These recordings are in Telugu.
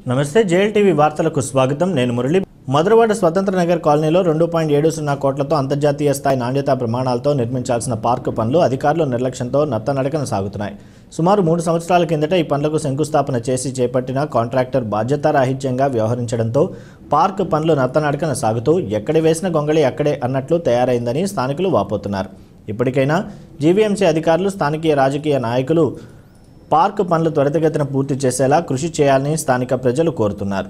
నమస్తే జేఎల్ టీవీ వార్తలకు స్వాగతం నేను మురళి మధురవాడ స్వతంత్ర నగర్ కాలనీలో రెండు పాయింట్ ఏడు సున్నా కోట్లతో అంతర్జాతీయ స్థాయి నాణ్యతా ప్రమాణాలతో నిర్మించాల్సిన పార్కు పనులు అధికారుల నిర్లక్ష్యంతో నత్తనడకన సాగుతున్నాయి సుమారు మూడు సంవత్సరాల కిందట ఈ పనులకు శంకుస్థాపన చేసి చేపట్టిన కాంట్రాక్టర్ బాధ్యతారాహిత్యంగా వ్యవహరించడంతో పార్కు పనులు నత్తనడకన సాగుతూ ఎక్కడి వేసిన గొంగళి అక్కడే అన్నట్లు తయారైందని స్థానికులు వాపోతున్నారు ఇప్పటికైనా జీవీఎంసీ అధికారులు స్థానిక రాజకీయ నాయకులు పార్కు పనులు త్వరితగతిన పూర్తి చేసేలా కృషి చేయాలని స్థానిక ప్రజలు కోరుతున్నారు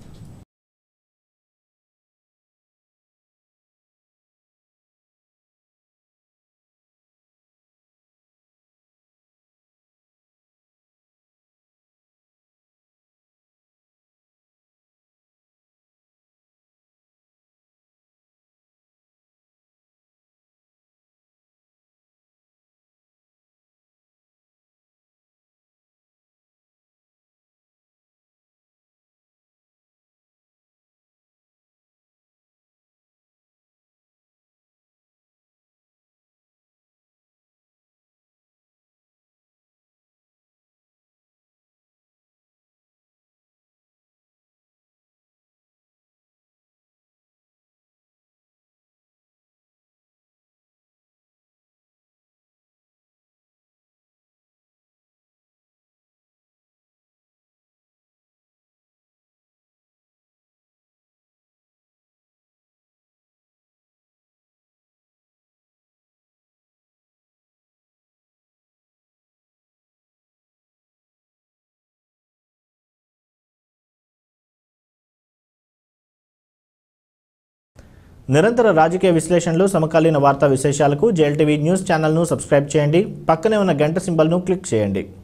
నిరంతర రాజకీయ విశ్లేషణలు సమకాలీన వార్తా విశేషాలకు జేఎల్టీవీ న్యూస్ ఛానల్ను సబ్స్క్రైబ్ చేయండి పక్కనే ఉన్న గంట సింబల్ను క్లిక్ చేయండి